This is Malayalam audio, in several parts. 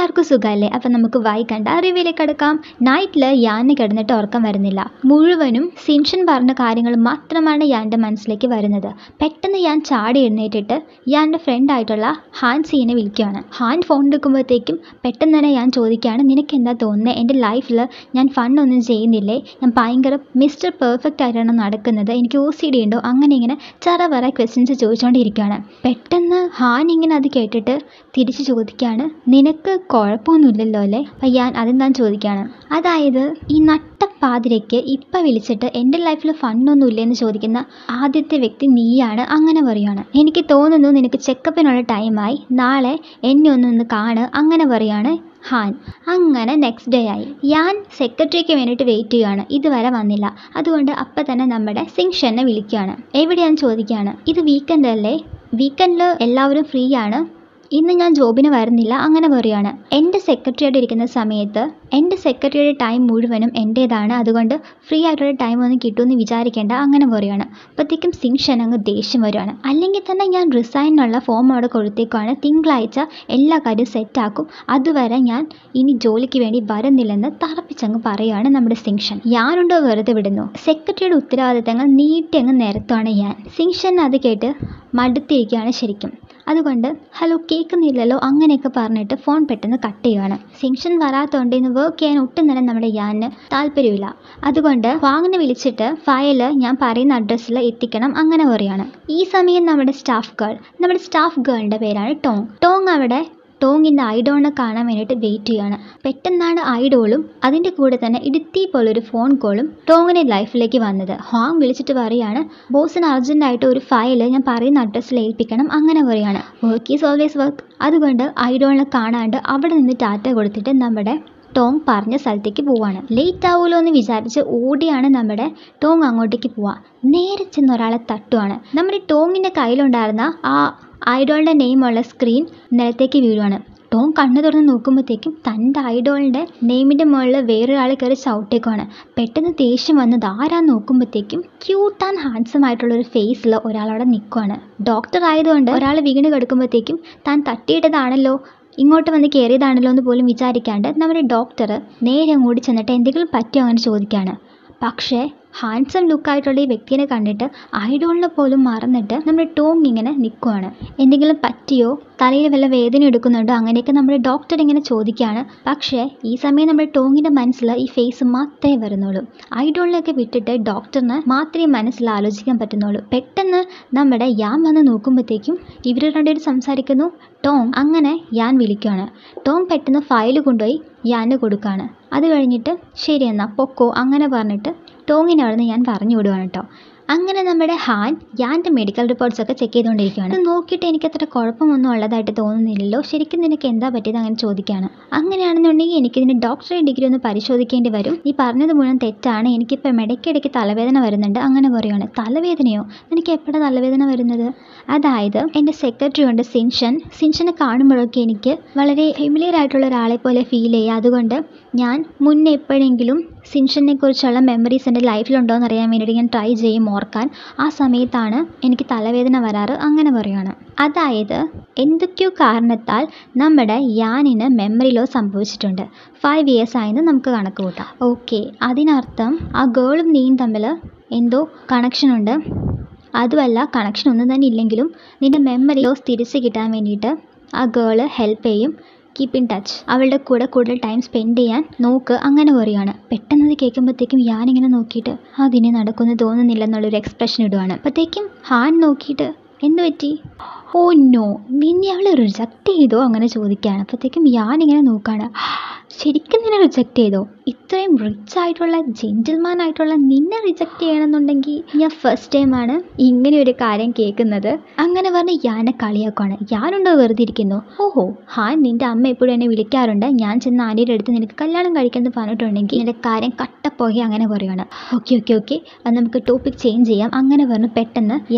എല്ലാവർക്കും സുഖമല്ലേ അപ്പം നമുക്ക് വായിക്കണ്ട റിവ്യൂലേക്ക് കിടക്കാം നൈറ്റിൽ യാന് കിടന്നിട്ട് ഉറക്കം വരുന്നില്ല മുഴുവനും സിൻഷൻ പറഞ്ഞ കാര്യങ്ങൾ മാത്രമാണ് യാൻ്റെ മനസ്സിലേക്ക് വരുന്നത് പെട്ടെന്ന് ഞാൻ ചാടി എഴുന്നേറ്റിട്ട് യാൻ്റെ ഫ്രണ്ടായിട്ടുള്ള ഹാൻ സീനെ വിളിക്കുകയാണ് ഹാൻ ഫോൺ എടുക്കുമ്പോഴത്തേക്കും പെട്ടെന്ന് തന്നെ ഞാൻ ചോദിക്കുകയാണ് നിനക്ക് എന്താ തോന്നുന്നത് എൻ്റെ ലൈഫിൽ ഞാൻ ഫണ്ണൊന്നും ചെയ്യുന്നില്ലേ ഞാൻ ഭയങ്കര മിസ്റ്റർ പെർഫെക്റ്റ് ആയിട്ടാണ് നടക്കുന്നത് എനിക്ക് ഒ സി ഡി ഉണ്ടോ അങ്ങനെ ഇങ്ങനെ ചറ പറ ക്വസ്റ്റ്യൻസ് ചോദിച്ചുകൊണ്ടിരിക്കുകയാണ് പെട്ടെന്ന് ഹാൻ ഇങ്ങനെ അത് കേട്ടിട്ട് തിരിച്ച് ചോദിക്കുകയാണ് നിനക്ക് കുഴപ്പമൊന്നുമില്ലല്ലോ അല്ലേ അപ്പം ഞാൻ അതെന്താ ചോദിക്കുകയാണ് അതായത് ഈ നട്ടപ്പാതിരയ്ക്ക് ഇപ്പം വിളിച്ചിട്ട് എൻ്റെ ലൈഫിൽ ഫണ്ണൊന്നും ഇല്ലെന്ന് ചോദിക്കുന്ന ആദ്യത്തെ വ്യക്തി നീയാണ് അങ്ങനെ പറയുകയാണ് എനിക്ക് തോന്നുന്നു നിനക്ക് ചെക്കപ്പിനുള്ള ടൈമായി നാളെ എന്നെ ഒന്ന് ഒന്ന് കാണ് അങ്ങനെ പറയാണ് ഹാൻ അങ്ങനെ നെക്സ്റ്റ് ഡേ ആയി ഞാൻ സെക്രട്ടറിക്ക് വേണ്ടിയിട്ട് വെയിറ്റ് ചെയ്യുകയാണ് ഇതുവരെ വന്നില്ല അതുകൊണ്ട് അപ്പം തന്നെ നമ്മുടെ സിങ്ഷനെ വിളിക്കുകയാണ് എവിടെയാന്ന് ചോദിക്കുകയാണ് ഇത് വീക്കെൻഡ് അല്ലേ വീക്കെൻഡിൽ എല്ലാവരും ഫ്രീ ആണ് ഇന്ന് ഞാൻ ജോബിന് വരുന്നില്ല അങ്ങനെ പറയുകയാണ് എൻ്റെ സെക്രട്ടറിയായിട്ട് ഇരിക്കുന്ന സമയത്ത് എൻ്റെ സെക്രട്ടറിയുടെ ടൈം മുഴുവനും എൻ്റേതാണ് അതുകൊണ്ട് ഫ്രീ ആയിട്ടുള്ള ടൈം ഒന്നും കിട്ടുമെന്ന് വിചാരിക്കേണ്ട അങ്ങനെ പറയുകയാണ് അപ്പോഴത്തേക്കും സിങ്ഷൻ അങ്ങ് ദേഷ്യം വരുവാണ് അല്ലെങ്കിൽ തന്നെ ഞാൻ റിസൈനുള്ള ഫോം അവിടെ കൊടുത്തേക്കുവാണ് തിങ്കളാഴ്ച എല്ലാ കാര്യവും സെറ്റാക്കും അതുവരെ ഞാൻ ഇനി ജോലിക്ക് വേണ്ടി വരുന്നില്ലെന്ന് തറപ്പിച്ചങ്ങ് പറയുകയാണ് നമ്മുടെ സിങ്ഷൻ ഞാനുണ്ടോ വെറുതെ വിടുന്നു സെക്രട്ടറിയുടെ ഉത്തരവാദിത്തങ്ങൾ നീട്ടി അങ്ങ് നിരത്തുവാണ് ഞാൻ സിങ്ഷൻ അത് കേട്ട് മടുത്തിരിക്കുകയാണ് ശരിക്കും അതുകൊണ്ട് ഹലോ കേൾക്കുന്നില്ലല്ലോ അങ്ങനെയൊക്കെ പറഞ്ഞിട്ട് ഫോൺ പെട്ടെന്ന് കട്ട് ചെയ്യുകയാണ് സിങ്ഷൻ വരാത്തതുകൊണ്ട് ഇന്ന് വർക്ക് ചെയ്യാൻ ഒട്ടും തന്നെ നമ്മുടെ യാന് താല്പര്യമില്ല അതുകൊണ്ട് വാങ്ങിന് വിളിച്ചിട്ട് ഫയൽ ഞാൻ പറയുന്ന അഡ്രസ്സിൽ എത്തിക്കണം അങ്ങനെ പറയുകയാണ് ഈ സമയം നമ്മുടെ സ്റ്റാഫ് ഗേൾ നമ്മുടെ സ്റ്റാഫ് ഗേളിൻ്റെ പേരാണ് ടോങ് ടോങ് അവിടെ ടോങ്ങിൻ്റെ ഐഡോളിനെ കാണാൻ വേണ്ടിയിട്ട് വെയിറ്റ് ചെയ്യാണ് പെട്ടെന്നാണ് ഐഡോളും അതിൻ്റെ കൂടെ തന്നെ ഇടുത്തി പോലൊരു ഫോൺ കോളും ടോങ്ങിൻ്റെ ലൈഫിലേക്ക് വന്നത് ഹോങ് വിളിച്ചിട്ട് പറയാണ് ബോസിന് അർജൻറ്റായിട്ട് ഒരു ഫയൽ ഞാൻ പറയുന്ന അഡ്രസ്സിൽ ഏൽപ്പിക്കണം അങ്ങനെ പറയാണ് വർക്ക് ഈസ് ഓൾവേസ് വർക്ക് അതുകൊണ്ട് ഐഡോളിനെ കാണാണ്ട് അവിടെ നിന്ന് ടാറ്റ കൊടുത്തിട്ട് നമ്മുടെ ടോങ് പറഞ്ഞ സ്ഥലത്തേക്ക് പോവാണ് ലേറ്റ് ആവുമല്ലോ എന്ന് വിചാരിച്ച് ഓടിയാണ് നമ്മുടെ ടോങ് അങ്ങോട്ടേക്ക് പോവാ നേരെ ചെന്ന് ഒരാളെ തട്ടുവാണ് നമ്മുടെ ടോങ്ങിൻ്റെ കയ്യിലുണ്ടായിരുന്ന ആ ഐഡോളിൻ്റെ നെയിമുള്ള സ്ക്രീൻ നിലത്തേക്ക് വീഴുവാണ് ടോം കണ്ണു തുറന്ന് നോക്കുമ്പോഴത്തേക്കും തൻ്റെ ഐഡോളിൻ്റെ നെയിമിൻ്റെ മുകളിൽ വേറൊരാൾ കയറി ചവിട്ടേക്കുവാണ് പെട്ടെന്ന് ദേഷ്യം വന്നത് ആരാന്ന് നോക്കുമ്പോഴത്തേക്കും ക്യൂട്ട് ആൻഡ് ഹാൻസം ആയിട്ടുള്ള ഒരു ഫേസിൽ ഒരാളവിടെ നിൽക്കുവാണ് ഡോക്ടർ ആയതുകൊണ്ട് ഒരാൾ വീണ് കിടക്കുമ്പോഴത്തേക്കും താൻ തട്ടിയിട്ടതാണല്ലോ ഇങ്ങോട്ട് വന്ന് കയറിയതാണല്ലോ എന്ന് പോലും വിചാരിക്കാണ്ട് നമ്മുടെ ഡോക്ടർ നേരെ അങ്ങോട്ട് ചെന്നിട്ട് എന്തെങ്കിലും പറ്റിയോ അങ്ങനെ ചോദിക്കുകയാണ് പക്ഷേ ഹാൻസം ലുക്കായിട്ടുള്ള ഈ വ്യക്തിനെ കണ്ടിട്ട് ഐഡോളിനെ പോലും മറന്നിട്ട് നമ്മുടെ ടോങ് ഇങ്ങനെ നിൽക്കുവാണ് എന്തെങ്കിലും പറ്റിയോ തലയിൽ വല്ല വേദന എടുക്കുന്നുണ്ടോ അങ്ങനെയൊക്കെ നമ്മുടെ ഡോക്ടർ ഇങ്ങനെ ചോദിക്കുകയാണ് പക്ഷേ ഈ സമയം നമ്മുടെ ടോങ്ങിൻ്റെ മനസ്സിൽ ഈ ഫേസ് മാത്രമേ വരുന്നുള്ളൂ ഐഡോളിനെയൊക്കെ വിട്ടിട്ട് ഡോക്ടറിന് മാത്രമേ മനസ്സിൽ ആലോചിക്കാൻ പറ്റുന്നുള്ളൂ പെട്ടെന്ന് നമ്മുടെ യാൻ വന്ന് നോക്കുമ്പോഴത്തേക്കും ഇവർ രണ്ടുപേരും സംസാരിക്കുന്നു ടോങ് അങ്ങനെ യാൻ വിളിക്കുകയാണ് ടോങ് പെട്ടെന്ന് ഫയൽ കൊണ്ടുപോയി യാന് കൊടുക്കുകയാണ് അത് കഴിഞ്ഞിട്ട് ശരി എന്നാൽ പൊക്കോ അങ്ങനെ പറഞ്ഞിട്ട് ടോങ്ങിനെ അവിടെ നിന്ന് ഞാൻ പറഞ്ഞു വിടുവാണ് കേട്ടോ അങ്ങനെ നമ്മുടെ ഹാൻ യാൻ്റെ മെഡിക്കൽ റിപ്പോർട്ട്സ് ഒക്കെ ചെക്ക് ചെയ്തുകൊണ്ടിരിക്കുകയാണ് ഇത് നോക്കിയിട്ട് എനിക്ക് അത്ര കുഴപ്പമൊന്നും ഉള്ളതായിട്ട് തോന്നുന്നില്ലല്ലോ ശരിക്കും നിനക്ക് എന്താ പറ്റിയത് അങ്ങനെ ചോദിക്കുകയാണ് അങ്ങനെയാണെന്നുണ്ടെങ്കിൽ എനിക്കിതിന് ഡോക്ടറെ ഡിഗ്രി ഒന്ന് പരിശോധിക്കേണ്ടി വരും ഈ പറഞ്ഞത് മുഴുവൻ തെറ്റാണ് എനിക്കിപ്പോൾ ഇടയ്ക്കിടയ്ക്ക് തലവേദന വരുന്നുണ്ട് അങ്ങനെ പറയുകയാണ് തലവേദനയോ എനിക്ക് എപ്പോഴാണ് തലവേദന വരുന്നത് അതായത് എൻ്റെ സെക്രട്ടറി ഉണ്ട് സിൻഷൻ സിൻഷനെ കാണുമ്പോഴൊക്കെ എനിക്ക് വളരെ ഫെമിലിയർ ആയിട്ടുള്ള ഒരാളെ പോലെ ഫീൽ ചെയ്യുക അതുകൊണ്ട് ഞാൻ മുന്നേ എപ്പോഴെങ്കിലും സിൻഷനെ കുറിച്ചുള്ള മെമ്മറീസ് എൻ്റെ ലൈഫിലുണ്ടോ എന്ന് അറിയാൻ വേണ്ടിയിട്ട് ഞാൻ ട്രൈ ചെയ്യും ഓർക്കാൻ ആ സമയത്താണ് എനിക്ക് തലവേദന വരാറ് അങ്ങനെ പറയുകയാണ് അതായത് എന്തൊക്കെയോ കാരണത്താൽ നമ്മുടെ യാനിന് മെമ്മറി ലോസ് സംഭവിച്ചിട്ടുണ്ട് ഫൈവ് ഇയേഴ്സ് ആയെന്ന് നമുക്ക് കണക്ക് കൂട്ടാം ഓക്കെ അതിനർത്ഥം ആ ഗേളും നീയും തമ്മിൽ എന്തോ കണക്ഷനുണ്ട് അതുമല്ല കണക്ഷൻ ഒന്നും തന്നെ ഇല്ലെങ്കിലും നിൻ്റെ മെമ്മറി ലോസ് തിരിച്ച് കിട്ടാൻ വേണ്ടിയിട്ട് ആ ഗേള് ഹെൽപ്പ് ചെയ്യും കീപ്പ് ഇൻ ടച്ച് അവളുടെ കൂടെ കൂടുതൽ ടൈം സ്പെൻഡ് ചെയ്യാൻ നോക്ക് അങ്ങനെ പറയുകയാണ് പെട്ടെന്ന് അത് കേൾക്കുമ്പോഴത്തേക്കും ഞാനിങ്ങനെ നോക്കിയിട്ട് അതിനെ നടക്കുമെന്ന് തോന്നുന്നില്ല എന്നുള്ളൊരു എക്സ്പ്രഷൻ ഇടുവാണ് അപ്പോഴത്തേക്കും ഹാൻ നോക്കിയിട്ട് എന്ത് പറ്റി ഓ നോ നിന്നെ അവൾ റിജക്റ്റ് ചെയ്തോ അങ്ങനെ ചോദിക്കുകയാണ് അപ്പോഴത്തേക്കും ഞാനിങ്ങനെ നോക്കുകയാണ് ശരിക്കും നിന്നെ റിജക്റ്റ് ചെയ്തോ ഇത്രയും റിച്ച് ആയിട്ടുള്ള ജെൻറ്റിൽമാൻ ആയിട്ടുള്ള നിന്നെ റിജക്റ്റ് ചെയ്യണമെന്നുണ്ടെങ്കിൽ ഞാൻ ഫസ്റ്റ് ടൈമാണ് ഇങ്ങനെ ഒരു കാര്യം കേൾക്കുന്നത് അങ്ങനെ പറഞ്ഞ് ഞാനെ കളിയാക്കുവാണ് ഞാനുണ്ടോ വെറുതെ ഇരിക്കുന്നു ഓഹോ ഹാൻ നിൻ്റെ അമ്മ എപ്പോഴും എന്നെ വിളിക്കാറുണ്ട് ഞാൻ ചെന്ന് ആൻറ്റിയുടെ അടുത്ത് നിനക്ക് കല്യാണം കഴിക്കുന്നത് പറഞ്ഞിട്ടുണ്ടെങ്കിൽ എൻ്റെ കാര്യം കട്ടപ്പോയി അങ്ങനെ പറയുകയാണ് ഓക്കെ ഓക്കെ ഓക്കെ അത് നമുക്ക് ടോപ്പിക് ചേഞ്ച് ചെയ്യാം അങ്ങനെ പറഞ്ഞ് പെട്ടെന്ന് ഞാൻ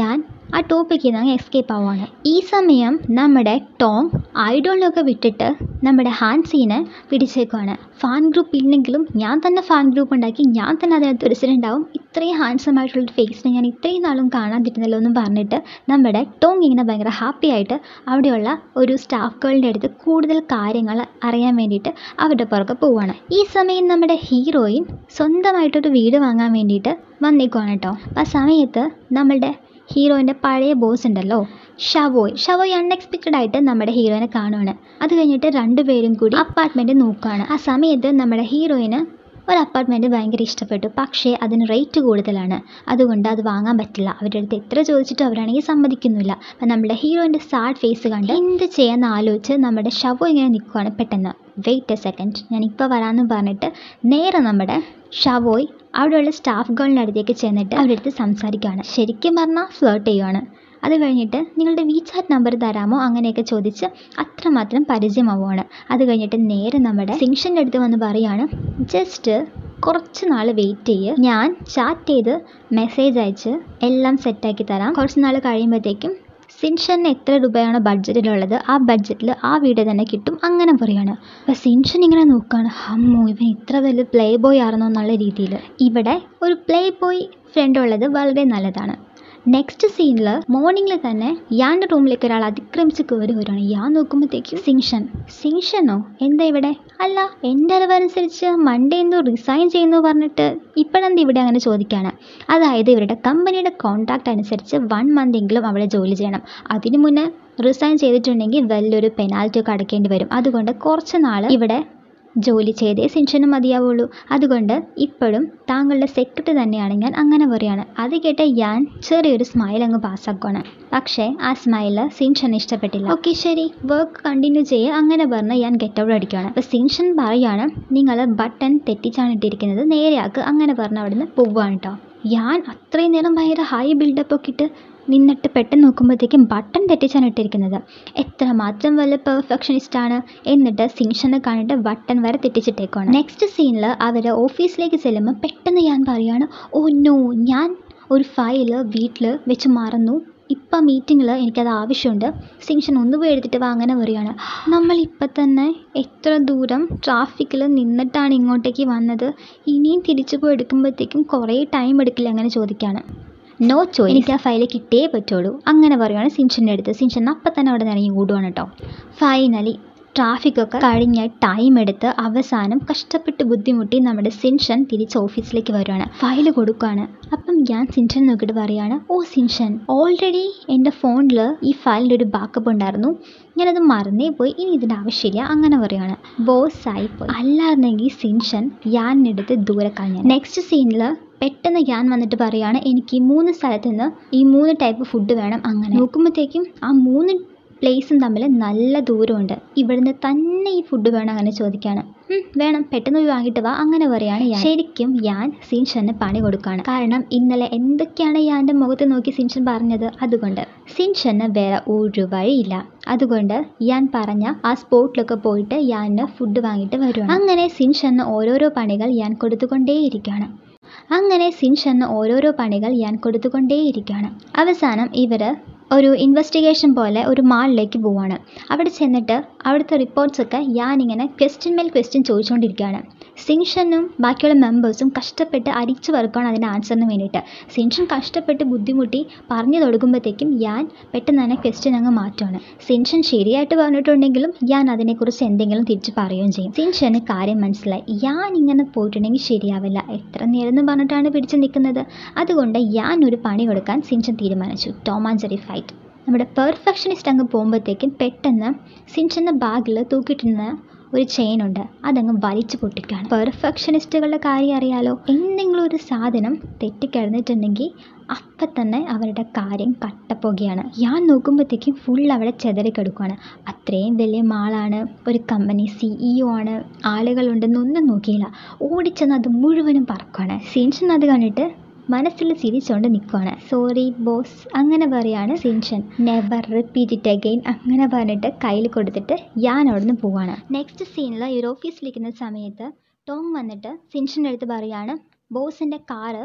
ആ ടോപ്പിക്കിൽ നിന്ന് എസ്കേപ്പ് ആവുകയാണ് ഈ സമയം നമ്മുടെ ടോങ് ഐഡോളിലൊക്കെ വിട്ടിട്ട് നമ്മുടെ ഹാൻസീനെ പിടിച്ചേക്കുവാണ് ഫാൻ ഗ്രൂപ്പ് ഇല്ലെങ്കിലും ഞാൻ തന്നെ ഫാൻ ഗ്രൂപ്പ് ഉണ്ടാക്കി ഞാൻ തന്നെ അതിനകത്ത് പ്രസിഡൻ്റ് ഇത്രയും ഹാൻസം ആയിട്ടുള്ളൊരു ഫേസിനെ ഞാൻ ഇത്രയും നാളും കാണാതിരുന്നല്ലോ എന്നും പറഞ്ഞിട്ട് നമ്മുടെ ടോങ് ഇങ്ങനെ ഭയങ്കര ഹാപ്പി ആയിട്ട് അവിടെയുള്ള ഒരു സ്റ്റാഫുകളുടെ അടുത്ത് കൂടുതൽ കാര്യങ്ങൾ അറിയാൻ വേണ്ടിയിട്ട് അവരുടെ പുറകെ പോവുകയാണ് ഈ സമയം നമ്മുടെ ഹീറോയിൻ സ്വന്തമായിട്ടൊരു വീട് വാങ്ങാൻ വേണ്ടിയിട്ട് വന്നേക്കുവാണ് കേട്ടോ അപ്പോൾ ആ സമയത്ത് നമ്മളുടെ ഹീറോയിൻ്റെ പഴയ ബോസ് ഉണ്ടല്ലോ ഷവോയ് ഷവോയ് അൺഎക്സ്പെക്റ്റഡ് ആയിട്ട് നമ്മുടെ ഹീറോയിനെ കാണുവാണ് അത് കഴിഞ്ഞിട്ട് രണ്ടുപേരും കൂടി അപ്പാർട്ട്മെൻറ്റ് നോക്കുകയാണ് ആ സമയത്ത് നമ്മുടെ ഹീറോയിന് ഒരു അപ്പാർട്ട്മെൻറ്റ് ഭയങ്കര ഇഷ്ടപ്പെട്ടു പക്ഷേ അതിന് റേറ്റ് കൂടുതലാണ് അതുകൊണ്ട് അത് വാങ്ങാൻ പറ്റില്ല അവരുടെ അടുത്ത് എത്ര ചോദിച്ചിട്ടും അവരാണെങ്കിൽ സമ്മതിക്കുന്നില്ല അപ്പം നമ്മുടെ ഹീറോയിൻ്റെ സാഡ് ഫേസ് കണ്ട് എന്ത് ചെയ്യാന്ന് ആലോചിച്ച് നമ്മുടെ ഷവോ ഇങ്ങനെ നിൽക്കുവാണ് പെട്ടെന്ന് വെയിറ്റ് എ സെക്കൻഡ് ഞാൻ ഇപ്പോൾ വരാമെന്ന് പറഞ്ഞിട്ട് നേരെ നമ്മുടെ ഷവോയ് അവിടെയുള്ള സ്റ്റാഫ് ഗേളിൻ്റെ അടുത്തേക്ക് ചെന്നിട്ട് അവരുടെ അടുത്ത് സംസാരിക്കുകയാണ് ശരിക്കും പറഞ്ഞാൽ ഫ്ലേർട്ട് ചെയ്യുവാണ് അത് കഴിഞ്ഞിട്ട് നിങ്ങളുടെ വീചാറ്റ് നമ്പർ തരാമോ അങ്ങനെയൊക്കെ ചോദിച്ച് അത്രമാത്രം പരിചയമാവുകയാണ് അത് കഴിഞ്ഞിട്ട് നേരെ നമ്മുടെ സിങ്ഷൻ്റെ അടുത്ത് വന്ന് പറയാണ് ജസ്റ്റ് കുറച്ച് നാൾ വെയിറ്റ് ചെയ്യ് ഞാൻ ചാറ്റ് ചെയ്ത് മെസ്സേജ് അയച്ച് എല്ലാം സെറ്റാക്കി തരാം കുറച്ച് നാൾ കഴിയുമ്പോഴത്തേക്കും സിൻഷന് എത്ര രൂപയാണ് ബഡ്ജറ്റിലുള്ളത് ആ ബഡ്ജറ്റിൽ ആ വീട് തന്നെ കിട്ടും അങ്ങനെ പറയാണ് അപ്പോൾ സിൻഷൻ ഇങ്ങനെ നോക്കുകയാണ് അമ്മോ ഇവൻ ഇത്ര വലിയ പ്ലേ ബോയ് ആണെന്നോ എന്നുള്ള രീതിയിൽ ഇവിടെ ഒരു പ്ലേ ബോയ് ഫ്രണ്ട് ഉള്ളത് വളരെ നല്ലതാണ് നെക്സ്റ്റ് സീനിൽ മോർണിംഗിൽ തന്നെ യാൻ്റെ റൂമിലേക്ക് ഒരാൾ അതിക്രമിച്ച് കയറി വരുവാണ് ഞാൻ നോക്കുമ്പോഴത്തേക്കും സിങ്ഷൻ സിങ്ഷനോ എന്താ ഇവിടെ അല്ല എൻ്റെ അറിവനുസരിച്ച് മൺഡേ എന്തോ റിസൈൻ ചെയ്യുന്നു പറഞ്ഞിട്ട് ഇപ്പോഴെന്താ ഇവിടെ അങ്ങനെ ചോദിക്കുകയാണ് അതായത് ഇവരുടെ കമ്പനിയുടെ കോൺട്രാക്റ്റ് അനുസരിച്ച് വൺ മന്ത് എങ്കിലും അവിടെ ജോലി ചെയ്യണം അതിനു മുന്നേ റിസൈൻ ചെയ്തിട്ടുണ്ടെങ്കിൽ വലിയൊരു പെനാൽറ്റി ഒക്കെ അടയ്ക്കേണ്ടി വരും അതുകൊണ്ട് കുറച്ച് നാൾ ഇവിടെ ജോലി ചെയ്തേ സിൻഷന് മതിയാവുള്ളൂ അതുകൊണ്ട് ഇപ്പോഴും താങ്കളുടെ സെക്രട്ടറി തന്നെയാണ് ഞാൻ അങ്ങനെ പറയാണ് അത് കേട്ട് ഞാൻ ചെറിയൊരു സ്മൈൽ അങ്ങ് പാസ്സാക്കുകയാണ് പക്ഷേ ആ സ്മൈല് സിൻഷന് ഇഷ്ടപ്പെട്ടില്ല ഓക്കെ ശരി വർക്ക് കണ്ടിന്യൂ ചെയ്യുക അങ്ങനെ പറഞ്ഞ് ഞാൻ ഗെറ്റ് ഔട്ട് അടിക്കുകയാണ് അപ്പോൾ സിൻഷൻ പറയാണ് നിങ്ങൾ ബട്ടൺ തെറ്റിച്ചാണ് ഇട്ടിരിക്കുന്നത് നേരെയാക്ക് അങ്ങനെ പറഞ്ഞ് അവിടുന്ന് പോവുകയാണ് കേട്ടോ ഞാൻ അത്രയും നേരം ഭയങ്കര ഹൈ ബിൽഡപ്പ് ഒക്കെ ഇട്ട് നിന്നിട്ട് പെട്ടെന്ന് നോക്കുമ്പോഴത്തേക്കും ബട്ടൺ തെറ്റിച്ചാണ് ഇട്ടിരിക്കുന്നത് എത്രമാത്രം വലിയ പെർഫെക്ഷനിസ്റ്റാണ് എന്നിട്ട് സിൻഷനെ കണ്ടിട്ട് ബട്ടൺ വരെ തെറ്റിച്ചിട്ടേക്കാണ് നെക്സ്റ്റ് സീനിൽ അവർ ഓഫീസിലേക്ക് ചെല്ലുമ്പോൾ പെട്ടെന്ന് ഞാൻ പറയാണ് ഓ നോ ഞാൻ ഒരു ഫയൽ വീട്ടിൽ വെച്ച് മറന്നു ഇപ്പം മീറ്റിങ്ങിൽ എനിക്കത് ആവശ്യമുണ്ട് സിങ്ഷൻ ഒന്ന് പോയി എടുത്തിട്ട് വാ അങ്ങനെ പറയുകയാണ് നമ്മൾ ഇപ്പം തന്നെ എത്ര ദൂരം ട്രാഫിക്കിൽ നിന്നിട്ടാണ് ഇങ്ങോട്ടേക്ക് വന്നത് ഇനിയും തിരിച്ചു പോയി എടുക്കുമ്പോഴത്തേക്കും കുറേ ടൈം എടുക്കില്ല അങ്ങനെ ചോദിക്കുകയാണ് നോ ചോയ്സ് എനിക്ക് ആ ഫയൽ കിട്ടിയേ പറ്റുള്ളൂ അങ്ങനെ പറയുവാണ് സിൻഷൻ്റെ അടുത്ത് സിൻഷൻ അപ്പം തന്നെ അവിടെ നിന്ന് ഇറങ്ങി കൂടുവാണ് കേട്ടോ ഫൈനലി ട്രാഫിക്കൊക്കെ കഴിഞ്ഞ് ടൈം എടുത്ത് അവസാനം കഷ്ടപ്പെട്ട് ബുദ്ധിമുട്ടി നമ്മുടെ സിൻഷൻ തിരിച്ച് ഓഫീസിലേക്ക് വരുവാണ് ഫയൽ കൊടുക്കുകയാണ് അപ്പം ഞാൻ സിൻഷൻ നോക്കിയിട്ട് പറയാണ് ഓ സിൻഷൻ ഓൾറെഡി എൻ്റെ ഫോണിൽ ഈ ഫയലിൻ്റെ ഒരു ബാക്കപ്പ് ഉണ്ടായിരുന്നു ഞാനത് മറന്നേ പോയി ഇനി ഇതിൻ്റെ ആവശ്യമില്ല അങ്ങനെ പറയുകയാണ് ബോസ് ആയിപ്പോയി അല്ലായിരുന്നെങ്കിൽ സിൻഷൻ ഞാനെടുത്ത് ദൂരെ കളഞ്ഞു നെക്സ്റ്റ് സീനിൽ പെട്ടെന്ന് ഞാൻ വന്നിട്ട് പറയാണ് എനിക്ക് ഈ മൂന്ന് സ്ഥലത്ത് നിന്ന് ഈ മൂന്ന് ടൈപ്പ് ഫുഡ് വേണം അങ്ങനെ നോക്കുമ്പോഴത്തേക്കും ആ മൂന്ന് പ്ലേസും തമ്മിൽ നല്ല ദൂരമുണ്ട് ഇവിടുന്ന് തന്നെ ഈ ഫുഡ് വേണം അങ്ങനെ ചോദിക്കുകയാണ് "ഉം, വേണം പെട്ടെന്ന് പോയി വാങ്ങിയിട്ട് വാ അങ്ങനെ പറയാണ് ഞാൻ ശരിക്കും ഞാൻ സിൻഷന് പണി കൊടുക്കുകയാണ് കാരണം ഇന്നലെ എന്തൊക്കെയാണ് ഞാൻ്റെ മുഖത്ത് നോക്കി സിൻഷൻ പറഞ്ഞത് അതുകൊണ്ട് സിൻഷന് വേറെ ഒരു വഴിയില്ല അതുകൊണ്ട് ഞാൻ പറഞ്ഞ ആ സ്പോട്ടിലൊക്കെ പോയിട്ട് ഞാൻ ഫുഡ് വാങ്ങിയിട്ട് വരുവാണ് അങ്ങനെ സിൻഷന് ഓരോരോ പണികൾ ഞാൻ കൊടുത്തുകൊണ്ടേയിരിക്കുകയാണ് അങ്ങനെ സിൻഷന് ഓരോരോ പണികൾ ഞാൻ കൊടുത്തുകൊണ്ടേയിരിക്കുകയാണ് അവസാനം ഇവർ ഒരു ഇൻവെസ്റ്റിഗേഷൻ പോലെ ഒരു മാളിലേക്ക് പോവാണ് അവിടെ ചെന്നിട്ട് അവിടുത്തെ റിപ്പോർട്ട്സൊക്കെ ഞാനിങ്ങനെ ക്വസ്റ്റ്യൻ മേൽ ക്വസ്റ്റ്യൻ ചോദിച്ചുകൊണ്ടിരിക്കുകയാണ് സിൻഷനും ബാക്കിയുള്ള മെമ്പേഴ്സും കഷ്ടപ്പെട്ട് അരിച്ചു വറുക്കുകയാണ് അതിൻ്റെ ആൻസറിന് വേണ്ടിയിട്ട് സിൻഷൻ കഷ്ടപ്പെട്ട് ബുദ്ധിമുട്ടി പറഞ്ഞു തുടങ്ങുമ്പോഴത്തേക്കും ഞാൻ പെട്ടെന്ന് തന്നെ ക്വസ്റ്റ്യൻ അങ്ങ് മാറ്റുവാണ് സിൻഷൻ ശരിയായിട്ട് പറഞ്ഞിട്ടുണ്ടെങ്കിലും ഞാൻ അതിനെക്കുറിച്ച് എന്തെങ്കിലും തിരിച്ച് പറയുകയും ചെയ്യും സിൻഷന് കാര്യം മനസ്സിലായി ഞാൻ ഇങ്ങനെ പോയിട്ടുണ്ടെങ്കിൽ ശരിയാവില്ല എത്ര നേരം എന്ന് പറഞ്ഞിട്ടാണ് പിടിച്ചു നിൽക്കുന്നത് അതുകൊണ്ട് ഞാൻ ഒരു പണി കൊടുക്കാൻ സിൻഷൻ തീരുമാനിച്ചു ടോം ആൻഡ് ജെറി ഫൈറ്റ് നമ്മുടെ പെർഫെക്ഷനിസ്റ്റ് അങ്ങ് പോകുമ്പോഴത്തേക്കും പെട്ടെന്ന് സിൻഷൻ്റെ ബാഗിൽ തൂക്കിയിട്ടിരുന്ന ഒരു ചെയിൻ ഉണ്ട് അതങ്ങ് വലിച്ചു പൊട്ടിക്കുകയാണ് പെർഫെക്ഷനിസ്റ്റുകളുടെ കാര്യം അറിയാലോ എന്തെങ്കിലും ഒരു സാധനം തെറ്റിക്കിടന്നിട്ടുണ്ടെങ്കിൽ അപ്പം തന്നെ അവരുടെ കാര്യം കട്ടപ്പുകയാണ് ഞാൻ നോക്കുമ്പോഴത്തേക്കും ഫുൾ അവിടെ ചെതറിക്കെടുക്കുകയാണ് അത്രയും വലിയ മാളാണ് ഒരു കമ്പനി സിഇഒ ആണ് ആളുകളുണ്ടെന്നൊന്നും നോക്കിയില്ല ഓടിച്ചെന്ന് അത് മുഴുവനും പറക്കുകയാണ് സിൻഷൻ അത് കണ്ടിട്ട് മനസ്സിൽ ചിരിച്ചുകൊണ്ട് നിൽക്കുകയാണ് സോറി ബോസ് അങ്ങനെ പറയാണ് സിൻഷൻ നെവർ റിപ്പീറ്റ് ഇറ്റ് അഗെയിൻ അങ്ങനെ പറഞ്ഞിട്ട് കയ്യിൽ കൊടുത്തിട്ട് ഞാൻ അവിടെ നിന്ന് പോവാണ് നെക്സ്റ്റ് സീനിൽ ഈ ഒരു ഓഫീസിലിരിക്കുന്ന സമയത്ത് ടോം വന്നിട്ട് സിൻഷൻ്റെ അടുത്ത് പറയാണ് ബോസിൻ്റെ കാറ്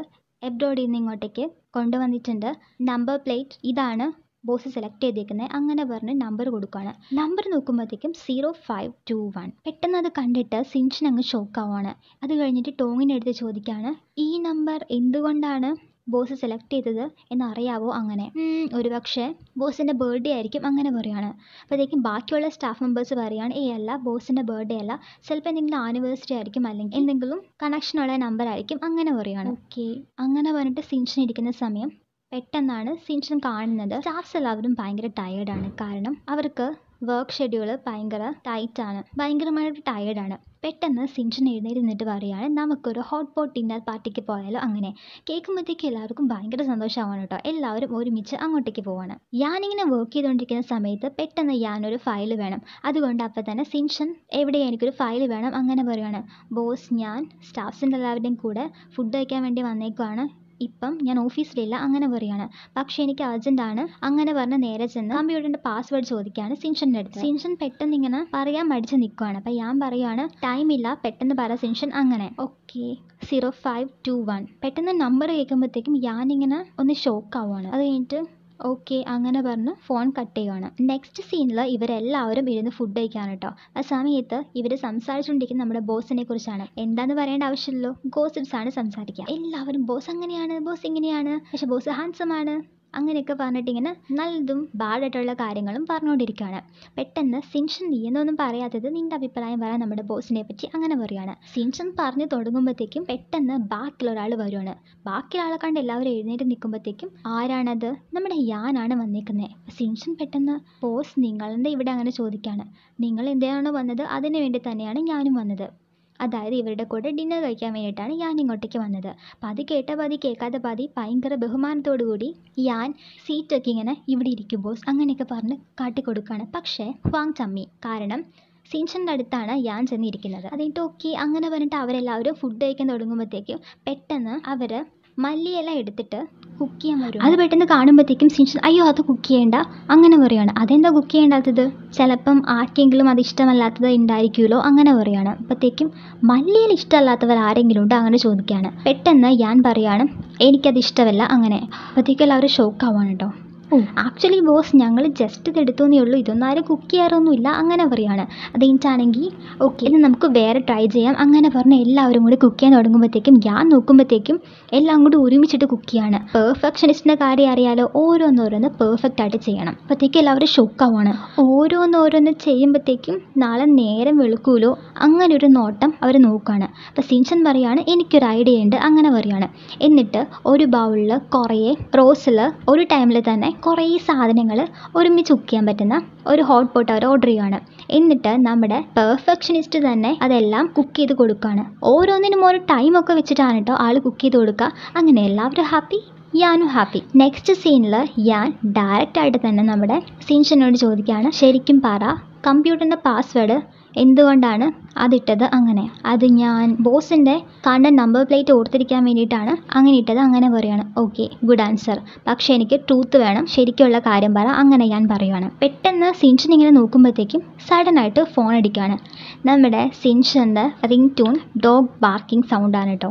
എബ്രോഡിൽ നിന്ന് ഇങ്ങോട്ടേക്ക് കൊണ്ടുവന്നിട്ടുണ്ട് നമ്പർ പ്ലേറ്റ് ഇതാണ് ബോസ് സെലക്ട് ചെയ്തേക്കുന്നത് അങ്ങനെ പറഞ്ഞ് നമ്പർ കൊടുക്കുകയാണ് നമ്പർ നോക്കുമ്പോഴത്തേക്കും സീറോ ഫൈവ് ടു വൺ പെട്ടെന്ന് അത് കണ്ടിട്ട് സിൻഷൻ അങ്ങ് ഷോക്കാവാണ് അത് കഴിഞ്ഞിട്ട് ടോങ്ങിനെടുത്ത് ചോദിക്കുകയാണ് ഈ നമ്പർ എന്തുകൊണ്ടാണ് ബോസ് സെലക്ട് ചെയ്തത് എന്നറിയാവോ അങ്ങനെ "ഉം, ഒരുപക്ഷെ ബോസിൻ്റെ ബർത്ത്ഡേ ആയിരിക്കും അങ്ങനെ പറയുകയാണ് അപ്പോഴത്തേക്കും ബാക്കിയുള്ള സ്റ്റാഫ് മെമ്പേഴ്സ് പറയുകയാണ് ഏ അല്ല ബോസിൻ്റെ ബർത്ത്ഡേ അല്ല ചിലപ്പോൾ എന്തെങ്കിലും ആനിവേഴ്സറി ആയിരിക്കും അല്ലെങ്കിൽ എന്തെങ്കിലും കണക്ഷനുള്ള നമ്പർ ആയിരിക്കും അങ്ങനെ പറയുകയാണ് ഓക്കെ അങ്ങനെ പറഞ്ഞിട്ട് സിൻഷൻ ഇരിക്കുന്ന സമയം പെട്ടെന്നാണ് സിൻഷൻ കാണുന്നത് സ്റ്റാഫ്സ് എല്ലാവരും ഭയങ്കര ടയേർഡാണ് കാരണം അവർക്ക് വർക്ക് ഷെഡ്യൂൾ ഭയങ്കര ടൈറ്റാണ് ഭയങ്കരമായിട്ട് ടയേർഡാണ് പെട്ടെന്ന് സിൻഷൻ എഴുന്നേറ്റ് നിന്നിട്ട് പറയുകയാണ് നമുക്കൊരു ഹോട്ട് പോട്ട് ഡിന്നർ പാർട്ടിക്ക് പോയാലോ അങ്ങനെ കേൾക്കുമ്പോഴത്തേക്ക് എല്ലാവർക്കും ഭയങ്കര സന്തോഷമാണ് കേട്ടോ എല്ലാവരും ഒരുമിച്ച് അങ്ങോട്ടേക്ക് പോവാണ് ഞാനിങ്ങനെ വർക്ക് ചെയ്തുകൊണ്ടിരിക്കുന്ന സമയത്ത് പെട്ടെന്ന് ഞാനൊരു ഫയൽ വേണം അതുകൊണ്ട് അപ്പോൾ തന്നെ സിൻഷൻ എവിടെ എനിക്കൊരു ഫയൽ വേണം അങ്ങനെ പറയുകയാണ് ബോസ് ഞാൻ സ്റ്റാഫ്സിൻ്റെ എല്ലാവരുടെയും കൂടെ ഫുഡ് കഴിക്കാൻ വേണ്ടി വന്നേക്കുവാണ് ഇപ്പം ഞാൻ ഓഫീസിലില്ല അങ്ങനെ പറയാണ് പക്ഷേ എനിക്ക് അർജന്റ് ആണ് അങ്ങനെ പറഞ്ഞ് നേരെ ചെന്ന് കമ്പ്യൂട്ടറിന്റെ പാസ്വേഡ് ചോദിക്കുകയാണ് സിൻഷൻ്റെ അടുത്ത് സിൻഷൻ പെട്ടെന്ന് ഇങ്ങനെ പറയാൻ മടിച്ച് നിൽക്കുവാണ് അപ്പം ഞാൻ പറയുകയാണ് ടൈം ഇല്ല പെട്ടെന്ന് പറ സിൻഷൻ അങ്ങനെ okay zero five two one പെട്ടെന്ന് നമ്പർ കേൾക്കുമ്പോഴത്തേക്കും ഞാനിങ്ങനെ ഒന്ന് ഷോക്ക് ആവുകയാണ് അത് കഴിഞ്ഞിട്ട് ഓക്കെ അങ്ങനെ പറഞ്ഞ് ഫോൺ കട്ട് ചെയ്യുവാണ് നെക്സ്റ്റ് സീനിൽ ഇവരെല്ലാവരും ഇരുന്ന് ഫുഡ് കഴിക്കാണ് കേട്ടോ ആ സമയത്ത് ഇവർ സംസാരിച്ചുകൊണ്ടിരിക്കുന്ന നമ്മുടെ ബോസിനെ കുറിച്ചാണ് എന്താന്ന് പറയേണ്ട ആവശ്യമില്ലല്ലോ ഗോസിപ്സ് ആണ് സംസാരിക്കുക എല്ലാവരും ബോസ് അങ്ങനെയാണ് ബോസ് ഇങ്ങനെയാണ് പക്ഷെ ബോസ് ഹാൻസം ആണ് അങ്ങനെയൊക്കെ പറഞ്ഞിട്ട് ഇങ്ങനെ നല്ലതും ബാഡായിട്ടുള്ള കാര്യങ്ങളും പറഞ്ഞുകൊണ്ടിരിക്കുകയാണ് പെട്ടെന്ന് സിൻഷൻ നീ എന്നൊന്നും പറയാത്തത് നിന്റെ അഭിപ്രായം പറയാൻ നമ്മുടെ ബോസിനെ പറ്റി അങ്ങനെ പറയുകയാണ് സിൻഷൻ പറഞ്ഞു തുടങ്ങുമ്പോഴത്തേക്കും പെട്ടെന്ന് ബാക്കിയുള്ള ഒരാൾ വരുവാണ് ബാക്കിയുള്ള ആളെ കണ്ട് എല്ലാവരും എഴുന്നേറ്റ് നിൽക്കുമ്പോഴത്തേക്കും ആരാണത് നമ്മുടെ യാനാണ് വന്നേക്കുന്നത് സിൻഷൻ പെട്ടെന്ന് ബോസ് നിങ്ങളെന്താ ഇവിടെ അങ്ങനെ ചോദിക്കുകയാണ് നിങ്ങൾ എന്തിനാണോ വന്നത് അതിനു വേണ്ടി തന്നെയാണ് ഞാനും വന്നത് അതായത് ഇവരുടെ കൂടെ ഡിന്നർ കഴിക്കാൻ വേണ്ടിയിട്ടാണ് ഞാൻ ഇങ്ങോട്ടേക്ക് വന്നത് അപ്പം അത് കേട്ട പാതി കേൾക്കാത്ത പാതി ഭയങ്കര ബഹുമാനത്തോടു കൂടി ഞാൻ സീറ്റൊക്കെ ഇങ്ങനെ ഇവിടെ ഇരിക്കും ബോസ് അങ്ങനെയൊക്കെ പറഞ്ഞ് കാട്ടിക്കൊടുക്കുകയാണ് പക്ഷേ ഹ്വാങ് ചമ്മി കാരണം സിൻഷൻ്റെ അടുത്താണ് ഞാൻ ചെന്നിരിക്കുന്നത് അതിട്ട് ഓക്കെ അങ്ങനെ പറഞ്ഞിട്ട് അവരെല്ലാവരും ഫുഡ് കഴിക്കാൻ തുടങ്ങുമ്പോഴത്തേക്കും പെട്ടെന്ന് അവർ മല്ലിയില എടുത്തിട്ട് കുക്ക് ചെയ്യാൻ വരും അത് പെട്ടെന്ന് കാണുമ്പോഴത്തേക്കും സിൻഷൻ അയ്യോ അത് കുക്ക് ചെയ്യേണ്ട അങ്ങനെ പറയുകയാണ് അതെന്താ കുക്ക് ചെയ്യേണ്ടാത്തത് ചിലപ്പം ആർക്കെങ്കിലും അത് ഇഷ്ടമല്ലാത്തത് ഉണ്ടായിരിക്കുമല്ലോ അങ്ങനെ പറയുകയാണ് അപ്പോഴത്തേക്കും മല്ലിയിൽ ഇഷ്ടമല്ലാത്തവർ ആരെങ്കിലും ഉണ്ടോ അങ്ങനെ ചോദിക്കുകയാണ് പെട്ടെന്ന് ഞാൻ പറയുകയാണ് എനിക്കത് ഇഷ്ടമല്ല അങ്ങനെ അപ്പോഴത്തേക്കും എല്ലാവരും ഷോക്ക് ആവാണ് കേട്ടോ ഓ ആക്ച്വലി ബോസ് ഞങ്ങൾ ജസ്റ്റ് ഇത് എടുത്തുന്നേ ഉള്ളൂ ഇതൊന്നും ആരും കുക്ക് ചെയ്യാറൊന്നുമില്ല അങ്ങനെ പറയാണ് അത് കഴിഞ്ഞിട്ടാണെങ്കിൽ ഓക്കെ ഇത് നമുക്ക് വേറെ ട്രൈ ചെയ്യാം അങ്ങനെ പറഞ്ഞ് എല്ലാവരും കൂടി കുക്ക് ചെയ്യാൻ തുടങ്ങുമ്പോഴത്തേക്കും ഞാൻ നോക്കുമ്പോഴത്തേക്കും എല്ലാം കൂടി ഒരുമിച്ചിട്ട് കുക്ക് ചെയ്യാണ് പെർഫെക്ഷനിസ്റ്റിൻ്റെ കാര്യം അറിയാലോ ഓരോന്നോരോന്ന് പെർഫെക്റ്റ് ആയിട്ട് ചെയ്യണം അപ്പോഴത്തേക്കും എല്ലാവരും ഷോക്കാവാണ് ഓരോന്നോരോന്ന് ചെയ്യുമ്പോഴത്തേക്കും നാളെ നേരം വെളുക്കൂലോ അങ്ങനെ ഒരു നോട്ടം അവർ നോക്കുകയാണ് അപ്പോൾ സിൻഷൻ പറയാണ് എനിക്കൊരു ഐഡിയ ഉണ്ട് അങ്ങനെ പറയാണ് എന്നിട്ട് ഒരു ബൗളിൽ കുറേ റോസിൽ ഒരു ടൈമിൽ തന്നെ കുറേ സാധനങ്ങൾ ഒരുമിച്ച് കുക്ക് ചെയ്യാൻ പറ്റുന്ന ഒരു ഹോട്ട് പോട്ട് അവർ ഓർഡർ ചെയ്യുകയാണ് എന്നിട്ട് നമ്മുടെ പെർഫെക്ഷനിസ്റ്റ് തന്നെ അതെല്ലാം കുക്ക് ചെയ്ത് കൊടുക്കുകയാണ് ഓരോന്നിനും ഓരോ ടൈമൊക്കെ വെച്ചിട്ടാണ് കേട്ടോ ആൾ കുക്ക് ചെയ്ത് കൊടുക്കുക അങ്ങനെ എല്ലാവരും ഹാപ്പി ഞാനും ഹാപ്പി നെക്സ്റ്റ് സീനിൽ ഞാൻ ഡയറക്റ്റ് ആയിട്ട് തന്നെ നമ്മുടെ സിൻഷനോട് ചോദിക്കുകയാണ് ശരിക്കും പറ കമ്പ്യൂട്ടറിൻ്റെ പാസ്വേഡ് എന്തുകൊണ്ടാണ് അതിട്ടത് അങ്ങനെ അത് ഞാൻ ബോസിൻ്റെ കണ്ട നമ്പർ പ്ലേറ്റ് ഓർത്തിരിക്കാൻ വേണ്ടിയിട്ടാണ് അങ്ങനെ ഇട്ടത് അങ്ങനെ പറയുകയാണ് ഓക്കെ ഗുഡ് ആൻസർ പക്ഷേ എനിക്ക് ട്രൂത്ത് വേണം ശരിക്കുള്ള കാര്യം പറ അങ്ങനെ ഞാൻ പറയുകയാണ് പെട്ടെന്ന് സിൻഷൻ ഇങ്ങനെ നോക്കുമ്പോഴത്തേക്കും സഡൻ ആയിട്ട് ഫോൺ അടിക്കുകയാണ് നമ്മുടെ സിൻഷൻ്റെ റിംഗ് ട്യൂൺ ഡോഗ് ബാർക്കിംഗ് സൗണ്ടാണ് കേട്ടോ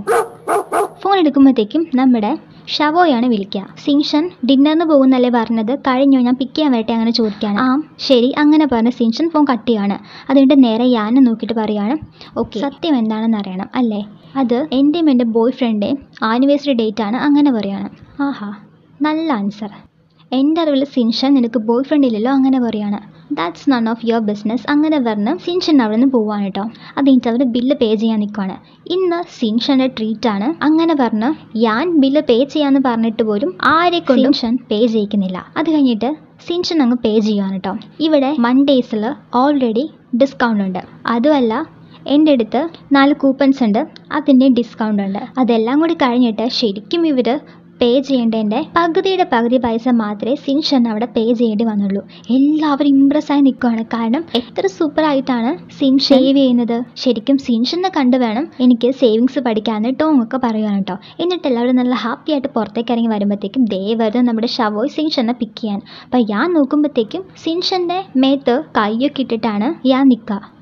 ഫോൺ എടുക്കുമ്പോഴത്തേക്കും നമ്മുടെ ഷവോയാണ് വിളിക്കുക സിൻഷൻ ഡിന്നറിന് പോകുന്നല്ലേ പറഞ്ഞത് കഴിഞ്ഞോ ഞാൻ പിക്ക് ചെയ്യാൻ വരട്ടെ അങ്ങനെ ചോദിക്കുകയാണ് ആ ശരി അങ്ങനെ പറഞ്ഞ് സിൻഷൻ ഫോൺ കട്ട് ചെയ്യാണ് അതുകൊണ്ട് നേരെ ഞാൻ നോക്കിയിട്ട് പറയാണ് ഓക്കെ സത്യം എന്താണെന്ന് അറിയണം അല്ലേ അത് എൻ്റെയും എൻ്റെ ബോയ് ഫ്രണ്ടിൻ്റെയും ആനിവേഴ്സറി ഡേറ്റ് ആണ് അങ്ങനെ പറയാണ് ആഹാ നല്ല ആൻസർ എൻ്റെ അറിവിൽ സിൻഷൻ നിനക്ക് ബോയ് ഫ്രണ്ട് ഇല്ലല്ലോ അങ്ങനെ പറയാണ് that's none of your business അങ്ങനെ പറഞ്ഞ് സിൻഷൻ അവിടെ നിന്ന് പോവാണ് കേട്ടോ അത് കഴിഞ്ഞിട്ട് അവർ ബില്ല് പേ ചെയ്യാൻ നിൽക്കുവാണ് ഇന്ന് സിൻഷൻ്റെ ട്രീറ്റ് ആണ് അങ്ങനെ പറഞ്ഞ് ഞാൻ ബില്ല് പേ ചെയ്യാന്ന് പറഞ്ഞിട്ട് പോലും ആരെ കൊണ്ടും സിൻഷൻ പേ ചെയ്യിക്കുന്നില്ല അത് കഴിഞ്ഞിട്ട് സിൻഷൻ അങ്ങ് പേ ചെയ്യുകയാണ് കേട്ടോ ഇവിടെ മൺഡേയ്സിൽ ഓൾറെഡി ഡിസ്കൗണ്ട് ഉണ്ട് അതുമല്ല എൻ്റെ അടുത്ത് നാല് കൂപ്പൺസ് ഉണ്ട് അതിൻ്റെ ഡിസ്കൗണ്ട് ഉണ്ട് അതെല്ലാം കൂടി കഴിഞ്ഞിട്ട് ശരിക്കും ഇവർ പേ ചെയ്യേണ്ടതിൻ്റെ പകുതിയുടെ പകുതി പൈസ മാത്രമേ സിൻഷൻ അവിടെ പേ ചെയ്യേണ്ടി വന്നുള്ളൂ എല്ലാവരും ഇമ്പ്രസ് ആയി നിൽക്കുകയാണ് കാരണം എത്ര സൂപ്പർ ആയിട്ടാണ് സിൻ ഷേവ് ചെയ്യുന്നത് ശരിക്കും സിൻഷനെ കണ്ടു വേണം എനിക്ക് സേവിങ്സ് പഠിക്കാമെന്ന് ടോങ് ഒക്കെ പറയുകയാണ് കേട്ടോ എന്നിട്ട് എല്ലാവരും നല്ല ഹാപ്പി ആയിട്ട് പുറത്തേക്ക് ഇറങ്ങി വരുമ്പോഴത്തേക്കും ദേ വരുന്നത് നമ്മുടെ ഷവോയ് സിൻഷനെ പിക്ക് ചെയ്യാൻ അപ്പം ഞാൻ നോക്കുമ്പോഴത്തേക്കും സിൻഷൻ്റെ മേത്ത് കൈയൊക്കെ ഇട്ടിട്ടാണ് ഞാൻ നിൽക്കുക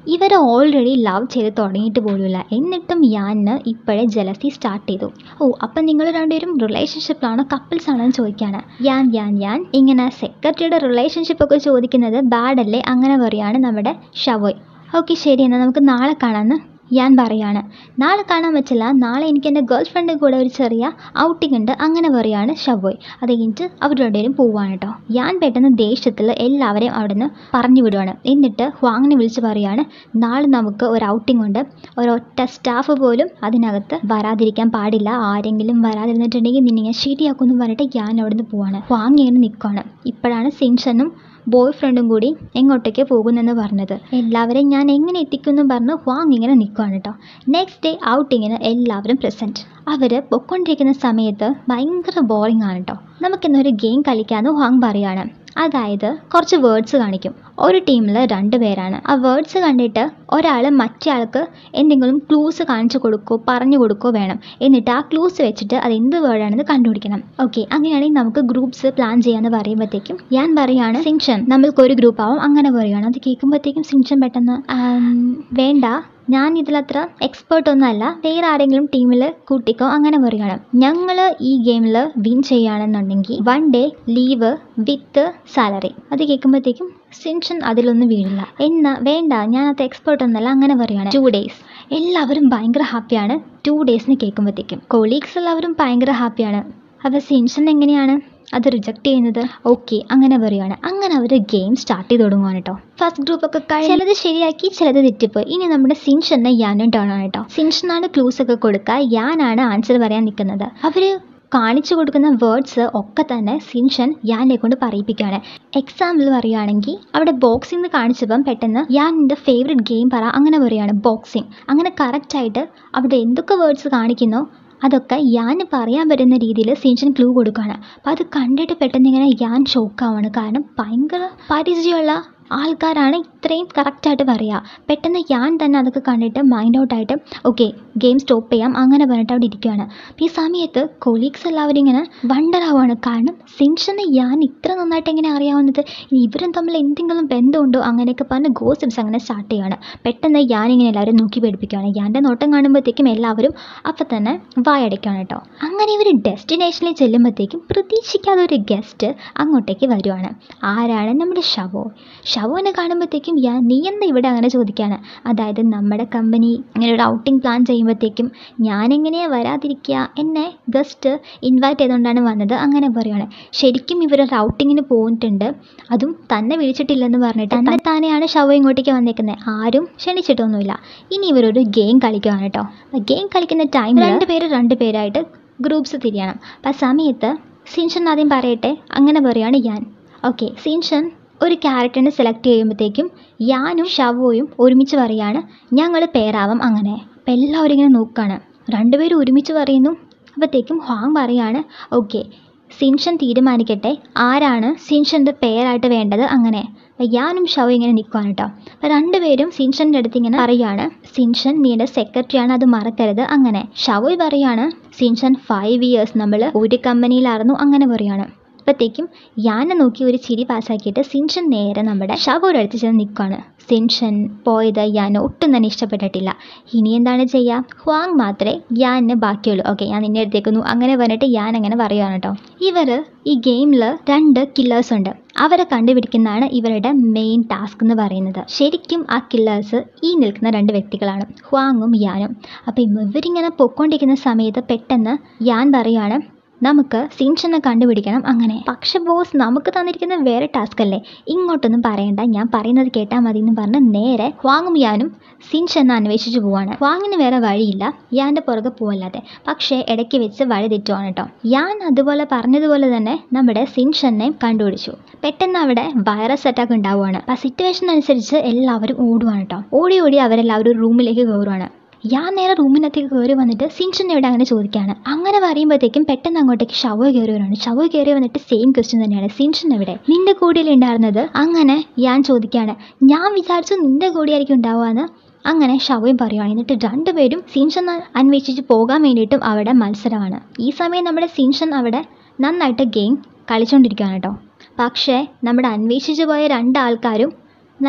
ഇവർ ഓൾറെഡി ലവ് ചെയ്ത് തുടങ്ങിയിട്ട് പോലുമില്ല എന്നിട്ടും യാന് ഇപ്പോഴേ ജലസി സ്റ്റാർട്ട് ചെയ്തു ഓ അപ്പം നിങ്ങൾ രണ്ടുപേരും റിലേഷൻഷിപ്പിലാണോ കപ്പിൾസ് ആണോ എന്ന് ചോദിക്കുകയാണ് യാൻ യാൻ യാൻ ഇങ്ങനെ സെക്രട്ടറിയുടെ റിലേഷൻഷിപ്പ് ഒക്കെ ചോദിക്കുന്നത് ബാഡ് അല്ലേ അങ്ങനെ പറയാണ് നമ്മുടെ ഷവോയ് ഓക്കെ ശരി എന്നാൽ നമുക്ക് നാളെ കാണാമെന്ന് ഞാൻ പറയാണ് നാളെ കാണാൻ പറ്റില്ല നാളെ എനിക്ക് എൻ്റെ ഗേൾ ഫ്രണ്ട് കൂടെ ഒരു ചെറിയ ഔട്ടിംഗ് ഉണ്ട് അങ്ങനെ പറയാണ് ഷവോയ് അത് കഴിഞ്ഞിട്ട് അവർ രണ്ടുപേരും പോവാണ് കേട്ടോ ഞാൻ പെട്ടെന്ന് ദേഷ്യത്തിൽ എല്ലാവരെയും അവിടെ നിന്ന് പറഞ്ഞു വിടുവാണ് എന്നിട്ട് ഹ്വാങ്ങിനെ വിളിച്ച് പറയാണ് നാളെ നമുക്ക് ഒരു ഔട്ടിംഗ് ഉണ്ട് ഒരൊറ്റ സ്റ്റാഫ് പോലും അതിനകത്ത് വരാതിരിക്കാൻ പാടില്ല ആരെങ്കിലും വരാതിരുന്നിട്ടുണ്ടെങ്കിൽ നിന്നെ ഞാൻ ശരിയാക്കുമെന്ന് പറഞ്ഞിട്ട് ഞാൻ അവിടെ നിന്ന് പോവാണ് ഹ്വാങ് ഇങ്ങനെ നിൽക്കുകയാണ് ഇപ്പോഴാണ് സിൻഷനും ബോയ് ഫ്രണ്ടും കൂടി എങ്ങോട്ടേക്ക് പോകുന്നെന്ന് പറഞ്ഞത് എല്ലാവരെയും ഞാൻ എങ്ങനെ എത്തിക്കുമെന്ന് പറഞ്ഞ് ഹ്വാങ് ഇങ്ങനെ നിൽക്കുകയാണ് കേട്ടോ നെക്സ്റ്റ് ഡേ ഔട്ടിങ്ങിന് എല്ലാവരും പ്രസൻറ്റ് അവർ പൊയ്ക്കൊണ്ടിരിക്കുന്ന സമയത്ത് ഭയങ്കര ബോറിംഗ് ആണ് കേട്ടോ നമുക്കിന്നൊരു ഗെയിം കളിക്കാമെന്ന് ഹ്വാങ് പറയാണ് അതായത് കുറച്ച് വേർഡ്സ് കാണിക്കും ഒരു ടീമിൽ രണ്ട് പേരാണ് ആ വേർഡ്സ് കണ്ടിട്ട് ഒരാൾ മറ്റേ ആൾക്ക് എന്തെങ്കിലും ക്ലൂസ് കാണിച്ചു കൊടുക്കോ പറഞ്ഞു കൊടുക്കോ വേണം എന്നിട്ട് ആ ക്ലൂസ് വെച്ചിട്ട് അത് എന്ത് വേർഡാണെന്ന് കണ്ടുപിടിക്കണം ഓക്കെ അങ്ങനെയാണെങ്കിൽ നമുക്ക് ഗ്രൂപ്പ്സ് പ്ലാൻ ചെയ്യാന്ന് പറയുമ്പോഴത്തേക്കും ഞാൻ പറയാണ് സിൻഷൻ നമ്മൾക്ക് ഒരു ഗ്രൂപ്പ് ആവും അങ്ങനെ പറയുകയാണ് അത് കേൾക്കുമ്പോഴത്തേക്കും സിൻഷൻ പെട്ടെന്ന് "ആം, വേണ്ട ഞാൻ ഇതിലത്ര എക്സ്പേർട്ട് ഒന്നുമല്ല വേറെ ആരെങ്കിലും ടീമിൽ കൂട്ടിക്കോ അങ്ങനെ പറയുകയാണ് ഞങ്ങൾ ഈ ഗെയിമിൽ വിൻ ചെയ്യുകയാണെന്നുണ്ടെങ്കിൽ one day leave with salary അത് കേൾക്കുമ്പോഴത്തേക്കും സിൻഷൻ അതിലൊന്നും വീഴില്ല എന്നാ വേണ്ട ഞാൻ അത് എക്സ്പേർട്ട് ഒന്നല്ല അങ്ങനെ പറയുകയാണ് ടു ഡേയ്സ് എല്ലാവരും ഭയങ്കര ഹാപ്പിയാണ് ടു ഡേയ്സിന് കേൾക്കുമ്പോഴത്തേക്കും കൊളീഗ്സ് എല്ലാവരും ഭയങ്കര ഹാപ്പിയാണ് അപ്പോൾ സിൻഷൻ എങ്ങനെയാണ് അത് റിജക്റ്റ് ചെയ്യുന്നത് ഓക്കെ അങ്ങനെ പറയുകയാണ് അങ്ങനെ അവർ ഗെയിം സ്റ്റാർട്ട് ചെയ്ത് തുടങ്ങുവാണ് കേട്ടോ ഫസ്റ്റ് ഗ്രൂപ്പ് ഒക്കെ കഴിഞ്ഞ് ചിലത് ശരിയാക്കി ചിലത് തെറ്റിപ്പോയി ഇനി നമ്മുടെ സിൻഷ് എന്ന യാനും ടേൺ ആണ് കേട്ടോ സിൻഷനാണ് ക്ലൂസ് ഒക്കെ കൊടുക്കുക യാനാണ് ആൻസർ പറയാൻ നിൽക്കുന്നത് അവർ കാണിച്ചു കൊടുക്കുന്ന വേർഡ്സ് ഒക്കെ തന്നെ സിൻഷൻ യാനെ കൊണ്ട് പറയിപ്പിക്കുകയാണ് എക്സാമ്പിൾ പറയുകയാണെങ്കിൽ അവിടെ ബോക്സിംഗ് കാണിച്ചപ്പം പെട്ടെന്ന് ഞാൻ എൻ്റെ ഫേവറേറ്റ് ഗെയിം പറ അങ്ങനെ പറയുകയാണ് ബോക്സിംഗ് അങ്ങനെ കറക്റ്റായിട്ട് അവിടെ എന്തൊക്കെ വേർഡ്സ് കാണിക്കുന്നോ അതൊക്കെ ഞാൻ പറയാൻ പറ്റുന്ന രീതിയിൽ സിൻഷൻ ക്ലൂ കൊടുക്കുകയാണ് അപ്പോൾ അത് കണ്ടിട്ട് പെട്ടെന്ന് ഇങ്ങനെ ഞാൻ ഷോക്കാവാണ് കാരണം ഭയങ്കര പരിചയമുള്ള ആൾക്കാരാണ് ഇത്രയും കറക്റ്റായിട്ട് പറയുക പെട്ടെന്ന് ഞാൻ തന്നെ അതൊക്കെ കണ്ടിട്ട് മൈൻഡ് ഔട്ടായിട്ട് ഓക്കെ ഗെയിം സ്റ്റോപ്പ് ചെയ്യാം അങ്ങനെ പറഞ്ഞിട്ട് അവിടെ ഇരിക്കുകയാണ് അപ്പോൾ ഈ സമയത്ത് കൊളീഗ്സ് എല്ലാവരും ഇങ്ങനെ വണ്ടർ ആവുകയാണ് കാരണം സിൻഷനെ ഞാൻ ഇത്ര നന്നായിട്ട് എങ്ങനെ അറിയാവുന്നത് ഇനി ഇവരും തമ്മിൽ എന്തെങ്കിലും ബന്ധമുണ്ടോ അങ്ങനെയൊക്കെ പറഞ്ഞ് ഗോസിപ്സ് അങ്ങനെ സ്റ്റാർട്ട് ചെയ്യുകയാണ് പെട്ടെന്ന് ഞാനിങ്ങനെ എല്ലാവരും നോക്കി പേടിപ്പിക്കുകയാണ് ഞാൻ്റെ നോട്ടം കാണുമ്പോഴത്തേക്കും എല്ലാവരും അപ്പം തന്നെ വായടയ്ക്കുകയാണ് കേട്ടോ അങ്ങനെ ഇവർ ഡെസ്റ്റിനേഷനിൽ ചെല്ലുമ്പോഴത്തേക്കും പ്രതീക്ഷിക്കാതെ ഒരു ഗസ്റ്റ് അങ്ങോട്ടേക്ക് വരുവാണ് ആരാണ് നമ്മുടെ ഷവോ ഷവോനെ കാണുമ്പോഴത്തേക്കും ഞാൻ നീ എന്താ ഇവിടെ അങ്ങനെ ചോദിക്കുകയാണ് അതായത് നമ്മുടെ കമ്പനി ഇങ്ങനെ ഒരു ഔട്ടിംഗ് പ്ലാൻ ചെയ്യുമ്പോഴത്തേക്കും ഞാനെങ്ങനെയാണ് വരാതിരിക്കുക എന്നെ ഗസ്റ്റ് ഇൻവൈറ്റ് ചെയ്തുകൊണ്ടാണ് വന്നത് അങ്ങനെ പറയുകയാണ് ശരിക്കും ഇവരൊരു ഔട്ടിങ്ങിന് പോയിട്ടുണ്ട് അതും തന്നെ വിളിച്ചിട്ടില്ലെന്ന് പറഞ്ഞിട്ട് തന്നെ താനെയാണ് ഷവോ ഇങ്ങോട്ടേക്ക് വന്നേക്കുന്നത് ആരും ക്ഷണിച്ചിട്ടൊന്നുമില്ല ഇനി ഇവരൊരു ഗെയിം കളിക്കുകയാണ് കേട്ടോ ഗെയിം കളിക്കുന്ന ടൈമിൽ രണ്ട് പേര് രണ്ട് പേരായിട്ട് ഗ്രൂപ്പ്സ് തിരിയണം അപ്പം ആ സമയത്ത് സിൻഷൻ ആദ്യം പറയട്ടെ അങ്ങനെ പറയുകയാണ് ഞാൻ ഓക്കെ സിൻഷൻ ഒരു ക്യാരക്ടറിനെ സെലക്ട് ചെയ്യുമ്പോഴത്തേക്കും യാനും ഷവോയും ഒരുമിച്ച് പറയാണ് ഞങ്ങൾ പേരാവാം അങ്ങനെ അപ്പം എല്ലാവരും ഇങ്ങനെ നോക്കുകയാണ് രണ്ടുപേരും ഒരുമിച്ച് പറയുന്നു അപ്പോഴത്തേക്കും ഹ്വാങ് പറയാണ് ഓക്കെ സിൻഷൻ തീരുമാനിക്കട്ടെ ആരാണ് സിൻഷൻ്റെ പേരായിട്ട് വേണ്ടത് അങ്ങനെ അപ്പം യാനും ഷവോ ഇങ്ങനെ നിൽക്കുകയാണ് കേട്ടോ അപ്പം രണ്ടുപേരും സിൻഷൻ്റെ അടുത്ത് ഇങ്ങനെ പറയാണ് സിൻഷൻ നീയുടെ സെക്രട്ടറിയാണ് അത് മറക്കരുത് അങ്ങനെ ഷവോയ് പറയാണ് സിൻഷൻ ഫൈവ് ഇയേഴ്സ് നമ്മൾ ഒരു കമ്പനിയിലായിരുന്നു അങ്ങനെ പറയാണ് അപ്പോഴത്തേക്കും യാനെ നോക്കി ഒരു ചിരി പാസ്സാക്കിയിട്ട് സിൻഷൻ നേരെ നമ്മുടെ ഷവോയുടെ അടുത്ത് ചെന്ന് നിൽക്കുകയാണ് സിൻഷൻ പോയത് യാൻ ഒട്ടും തന്നെ ഇഷ്ടപ്പെട്ടിട്ടില്ല ഇനി എന്താണ് ചെയ്യുക ഹ്വാങ് മാത്രമേ യാനിന് ബാക്കിയുള്ളൂ ഓക്കെ ഞാൻ നിന്നെ എടുത്തേക്കുന്നു അങ്ങനെ പറഞ്ഞിട്ട് യാൻ അങ്ങനെ പറയുകയാണ് കേട്ടോ ഇവർ ഈ ഗെയിമിൽ രണ്ട് കില്ലേഴ്സ് ഉണ്ട് അവരെ കണ്ടുപിടിക്കുന്നതാണ് ഇവരുടെ മെയിൻ ടാസ്ക് എന്ന് പറയുന്നത് ശരിക്കും ആ കില്ലേഴ്സ് ഈ നിൽക്കുന്ന രണ്ട് വ്യക്തികളാണ് ഹ്വാങ്ങും യാനും അപ്പോൾ ഇവരിങ്ങനെ പൊയ്ക്കൊണ്ടിരിക്കുന്ന സമയത്ത് പെട്ടെന്ന് യാൻ പറയാണ് നമുക്ക് സിൻഷനെ കണ്ടുപിടിക്കണം അങ്ങനെ പക്ഷെ ബോസ് നമുക്ക് തന്നിരിക്കുന്ന വേറെ ടാസ്ക് അല്ലേ ഇങ്ങോട്ടൊന്നും പറയണ്ട ഞാൻ പറയുന്നത് കേട്ടാൽ മതി എന്ന് പറഞ്ഞ് നേരെ ഹ്വാങ്ങും യാനും സിൻഷെന്ന് അന്വേഷിച്ച് പോവാണ് ഹ്വാങ്ങിന് വേറെ വഴിയില്ല യാൻ്റെ പുറകെ പോവല്ലാതെ പക്ഷേ ഇടയ്ക്ക് വെച്ച് വഴി തെറ്റുവാണ് കേട്ടോ യാൻ അതുപോലെ പറഞ്ഞതുപോലെ തന്നെ നമ്മുടെ സിൻഷനെ കണ്ടുപിടിച്ചു പെട്ടെന്ന് അവിടെ വൈറസ് അറ്റാക്ക് ഉണ്ടാവുകയാണ് അപ്പം ആ സിറ്റുവേഷൻ അനുസരിച്ച് എല്ലാവരും ഓടുവാണ് കേട്ടോ ഓടി ഓടി അവരെല്ലാവരും റൂമിലേക്ക് കയറുവാണ് ഞാൻ നേരെ റൂമിനകത്തേക്ക് കയറി വന്നിട്ട് സിൻഷൻ എവിടെ അങ്ങനെ ചോദിക്കുകയാണ് അങ്ങനെ പറയുമ്പോഴത്തേക്കും പെട്ടെന്ന് അങ്ങോട്ടേക്ക് ഷവോ കയറി വരാണ് ഷവോ കയറി വന്നിട്ട് സെയിം ക്വസ്റ്റ്യൻ തന്നെയാണ് സിൻഷൻ എവിടെ നിന്റെ കൂടിയിൽ ഉണ്ടായിരുന്നത് അങ്ങനെ ഞാൻ ചോദിക്കുകയാണ് ഞാൻ വിചാരിച്ചു നിന്റെ കൂടിയായിരിക്കും ഉണ്ടാവുകയെന്ന് അങ്ങനെ ഷവയും പറയുകയാണ് എന്നിട്ട് രണ്ടുപേരും സിൻഷൻ അന്വേഷിച്ച് പോകാൻ വേണ്ടിയിട്ടും അവിടെ മത്സരമാണ് ഈ സമയം നമ്മുടെ സിൻഷൻ അവിടെ നന്നായിട്ട് ഗെയിം കളിച്ചുകൊണ്ടിരിക്കുകയാണ് കേട്ടോ പക്ഷേ നമ്മുടെ അന്വേഷിച്ച് പോയ രണ്ടാൾക്കാരും നല്ല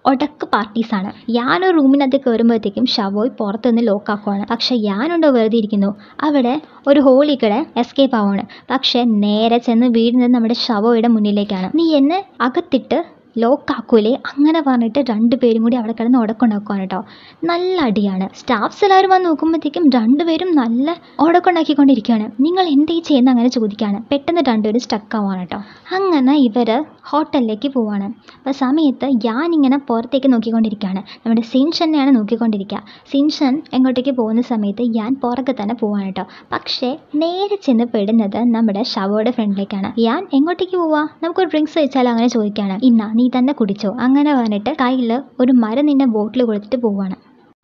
ഒടക്ക് പാർട്ടീസാണ് ഞാനൊരു റൂമിനകത്ത് കയറുമ്പോഴത്തേക്കും ഷവോയ് പുറത്തുനിന്ന് ലോക്കാക്കുവാണ് പക്ഷെ ഞാനുണ്ടോ വെറുതെ ഇരിക്കുന്നു അവിടെ ഒരു ഹോളി കൂടെ എസ്കേപ്പ് ആവുകയാണ് പക്ഷെ നേരെ ചെന്ന് വീഴുന്നത് നമ്മുടെ ഷവോയുടെ മുന്നിലേക്കാണ് നീ എന്നെ അകത്തിട്ട് ലോക്കാക്കൂലേ അങ്ങനെ പറഞ്ഞിട്ട് രണ്ടുപേരും കൂടി അവിടെ കിടന്ന് ഉടക്കുണ്ടാക്കുവാണ് കേട്ടോ നല്ല അടിയാണ് സ്റ്റാഫ്സ് എല്ലാവരും വന്ന് നോക്കുമ്പോഴത്തേക്കും രണ്ടുപേരും നല്ല ഉടക്കുണ്ടാക്കിക്കൊണ്ടിരിക്കുകയാണ് നിങ്ങൾ എന്താ ഈ ചെയ്യുന്ന അങ്ങനെ ചോദിക്കുകയാണ് പെട്ടെന്ന് രണ്ടുപേരും സ്റ്റക്ക് ആവുകയാണ് കേട്ടോ അങ്ങനെ ഇവർ ഹോട്ടലിലേക്ക് പോവാണ് അപ്പോൾ സമയത്ത് ഞാൻ ഇങ്ങനെ പുറത്തേക്ക് നോക്കിക്കൊണ്ടിരിക്കുകയാണ് നമ്മുടെ സിൻഷനെയാണ് നോക്കിക്കൊണ്ടിരിക്കുക സിൻഷൻ എങ്ങോട്ടേക്ക് പോകുന്ന സമയത്ത് ഞാൻ പുറകെ തന്നെ പോവാണ് കേട്ടോ പക്ഷേ നേരെ ചെന്ന് പെടുന്നത് നമ്മുടെ ഷവോയുടെ ഫ്രണ്ടിലേക്കാണ് ഞാൻ എങ്ങോട്ടേക്ക് പോവാ നമുക്കൊരു ഡ്രിങ്ക്സ് കഴിച്ചാലോ അങ്ങനെ ചോദിക്കുകയാണ് ഇന്ന നീ തന്നെ കുടിച്ചോ അങ്ങനെ പറഞ്ഞിട്ട് കയ്യിൽ ഒരു മരുന്നിൻ്റെ ബോട്ടിൽ കൊടുത്തിട്ട് പോവാണ്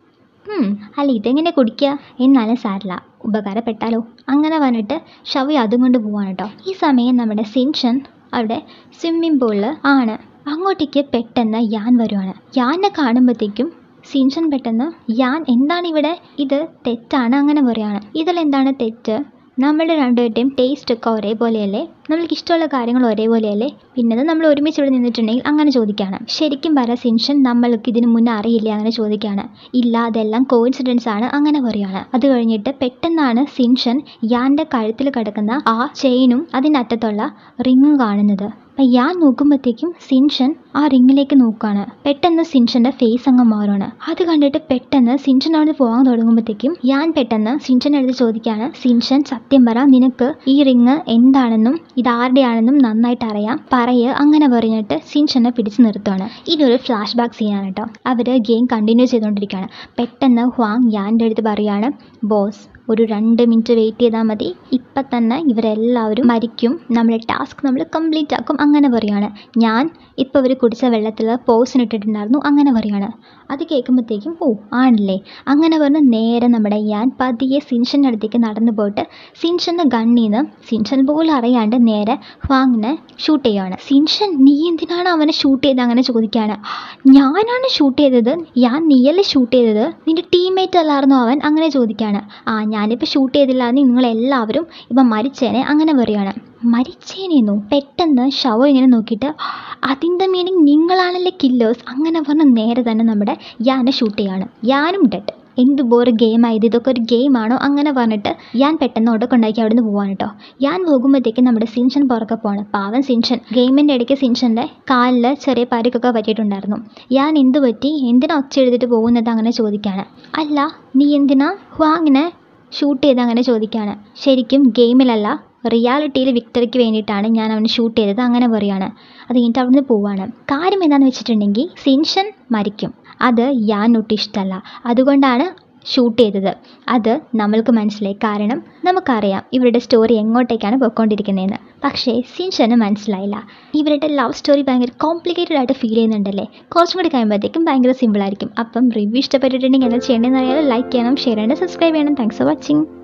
ഉം, അല്ല ഇതെങ്ങനെ കുടിക്കുക എന്നാലും സാരില്ല ഉപകാരപ്പെട്ടാലോ അങ്ങനെ പറഞ്ഞിട്ട് ഷവി അതും കൊണ്ട് പോവാണ് കേട്ടോ ഈ സമയം നമ്മുടെ സിൻഷൻ അവിടെ സ്വിമ്മിംഗ് പൂളിൽ ആണ് അങ്ങോട്ടേക്ക് പെട്ടെന്ന് യാൻ വരുവാണ് യാനെ കാണുമ്പോഴത്തേക്കും സിൻഷൻ പെട്ടെന്ന് യാൻ എന്താണ് ഇവിടെ ഇത് തെറ്റാണ് അങ്ങനെ പറയാണ് ഇതിലെന്താണ് തെറ്റ് നമ്മുടെ രണ്ടുപേരുടെയും ടേസ്റ്റ് ഒക്കെ ഒരേപോലെയല്ലേ നമ്മൾക്ക് ഇഷ്ടമുള്ള കാര്യങ്ങൾ ഒരേപോലെയല്ലേ പിന്നെ അത് നമ്മൾ ഒരുമിച്ച് ഇവിടെ നിന്നിട്ടുണ്ടെങ്കിൽ അങ്ങനെ ചോദിക്കുകയാണ് ശരിക്കും പറ സിൻഷൻ നമ്മൾക്ക് ഇതിന് മുന്നേ അറിയില്ലേ അങ്ങനെ ചോദിക്കുകയാണ് ഇല്ല അതെല്ലാം കോയിൻസിഡൻസ് ആണ് അങ്ങനെ പറയുകയാണ് അത് കഴിഞ്ഞിട്ട് പെട്ടെന്നാണ് സിൻഷൻ യാൻ്റെ കഴുത്തിൽ കിടക്കുന്ന ആ ചെയിനും അതിൻ്റെ അറ്റത്തുള്ള റിങ്ങും കാണുന്നത് അപ്പം ഞാൻ നോക്കുമ്പോഴത്തേക്കും സിൻഷൻ ആ റിങ്ങിലേക്ക് നോക്കുകയാണ് പെട്ടെന്ന് സിൻഷൻ്റെ ഫേസ് അങ്ങ് മാറുകയാണ് അത് കണ്ടിട്ട് പെട്ടെന്ന് സിൻഷൻ അവിടെ പോകാൻ തുടങ്ങുമ്പോഴത്തേക്കും ഞാൻ പെട്ടെന്ന് സിൻഷൻ്റെ അടുത്ത് ചോദിക്കുകയാണ് സിൻഷൻ സത്യം പറ നിനക്ക് ഈ റിങ് എന്താണെന്നും ഇതാരുടെയാണെന്നും നന്നായിട്ട് അറിയാം പറയ് അങ്ങനെ പറഞ്ഞിട്ട് സിൻഷനെ പിടിച്ചു നിർത്തുകയാണ് ഇതൊരു ഫ്ലാഷ് ബാക്ക് സീനാണ് കേട്ടോ അവർ ഗെയിം കണ്ടിന്യൂ ചെയ്തുകൊണ്ടിരിക്കുകയാണ് പെട്ടെന്ന് ഹ്വാങ് യാൻ്റെ അടുത്ത് പറയാണ് ബോസ് ഒരു രണ്ട് മിനിറ്റ് വെയിറ്റ് ചെയ്താൽ മതി ഇപ്പം തന്നെ ഇവരെല്ലാവരും മരിക്കും നമ്മുടെ ടാസ്ക് നമ്മൾ കംപ്ലീറ്റ് ആക്കും അങ്ങനെ പറയാണ് ഞാൻ ഇപ്പോൾ ഇവർ കുടിച്ച വെള്ളത്തിൽ പോസിന് ഇട്ടിട്ടുണ്ടായിരുന്നു അങ്ങനെ പറയാണ് അത് കേൾക്കുമ്പോഴത്തേക്കും ഓ ആണല്ലേ അങ്ങനെ പറഞ്ഞ് നേരെ നമ്മുടെ ഞാൻ പതിയെ സിൻഷൻ്റെ അടുത്തേക്ക് നടന്നു പോയിട്ട് സിൻഷൻ്റെ ഗണ്ണിൽ നിന്ന് സിൻഷൻ പോലും അറിയാണ്ട് നേരെ ഹ്വാങ്ങിനെ ഷൂട്ട് ചെയ്യുകയാണ് സിൻഷൻ നീ എന്തിനാണ് അവനെ ഷൂട്ട് ചെയ്ത് അങ്ങനെ ചോദിക്കുകയാണ് ഞാനാണ് ഷൂട്ട് ചെയ്തത് ഞാൻ നീയല്ലേ ഷൂട്ട് ചെയ്തത് നിന്റെ ടീംമേറ്റ് അല്ലായിരുന്നോ അവൻ അങ്ങനെ ചോദിക്കുകയാണ് ആ ഞാനിപ്പോൾ ഷൂട്ട് ചെയ്തില്ലാന്ന് നിങ്ങളെല്ലാവരും ഇപ്പം മരിച്ചേനെ അങ്ങനെ പറയുകയാണ് മരിച്ചേനേന്നു പെട്ടെന്ന് ഷവോ ഇങ്ങനെ നോക്കിയിട്ട് അതിൻ്റെ മീനിങ് നിങ്ങളാണല്ലേ കില്ലേഴ്സ് അങ്ങനെ പറഞ്ഞ് നേരെ തന്നെ നമ്മുടെ യാനെ ഷൂട്ട് ചെയ്യാണ് യാനും ഡെഡ് എന്ത് ബോറ് ഗെയിമായത് ഇതൊക്കെ ഒരു ഗെയിമാണോ അങ്ങനെ പറഞ്ഞിട്ട് ഞാൻ പെട്ടെന്ന് ഒടക്കുണ്ടാക്കി അവിടെ നിന്ന് പോവാണ് കേട്ടോ ഞാൻ പോകുമ്പോഴത്തേക്കും നമ്മുടെ സിൻഷൻ പുറകെ പോവാണ് പാവൻ സിൻഷൻ ഗെയിമിൻ്റെ ഇടയ്ക്ക് സിൻഷൻ്റെ കാലിൽ ചെറിയ പരിക്കൊക്കെ പറ്റിയിട്ടുണ്ടായിരുന്നു ഞാൻ എന്ത് പറ്റി എന്തിനാ ഒച്ച എഴുതിട്ട് പോകുന്നത് അങ്ങനെ ചോദിക്കാണ് അല്ല നീ എന്തിനാ ഹ്വാങ്ങിനെ ഷൂട്ട് ചെയ്ത് അങ്ങനെ ചോദിക്കുകയാണ് ശരിക്കും ഗെയിമിലല്ല റിയാലിറ്റിയിൽ വിക്ടറിക്ക് വേണ്ടിയിട്ടാണ് ഞാൻ അവനെ ഷൂട്ട് ചെയ്തത് അങ്ങനെ പറയാണ് അത് കഴിഞ്ഞിട്ട് അവിടുന്ന് പോവാണ് കാര്യം എന്താണെന്ന് വെച്ചിട്ടുണ്ടെങ്കിൽ സിൻഷൻ മരിക്കും അത് ഞാൻ ഒട്ടും ഇഷ്ടമല്ല അതുകൊണ്ടാണ് ഷൂട്ട് ചെയ്തത് അത് നമ്മൾക്ക് മനസ്സിലായി കാരണം നമുക്കറിയാം ഇവരുടെ സ്റ്റോറി എങ്ങോട്ടേക്കാണ് പോയിക്കൊണ്ടിരിക്കുന്നതെന്ന് പക്ഷേ സിൻഷന് മനസ്സിലായില്ല ഇവരുടെ ലവ് സ്റ്റോറി ഭയങ്കര കോംപ്ലിക്കേറ്റഡ് ആയിട്ട് ഫീൽ ചെയ്യുന്നുണ്ടല്ലേ കുറച്ചും കൂടി കഴിയുമ്പോഴത്തേക്കും ഭയങ്കര സിമ്പിളായിരിക്കും അപ്പം റിവ്യൂ ഇഷ്ടപ്പെട്ടിട്ടുണ്ടെങ്കിൽ എന്താ ചെയ്യേണ്ടതെന്ന് അറിയാതെ ലൈക്ക് ചെയ്യണം ഷെയർ ചെയ്യണം സബ്സ്ക്രൈബ് ചെയ്യണം താങ്ക്സ് ഫോർ വാച്ചിങ്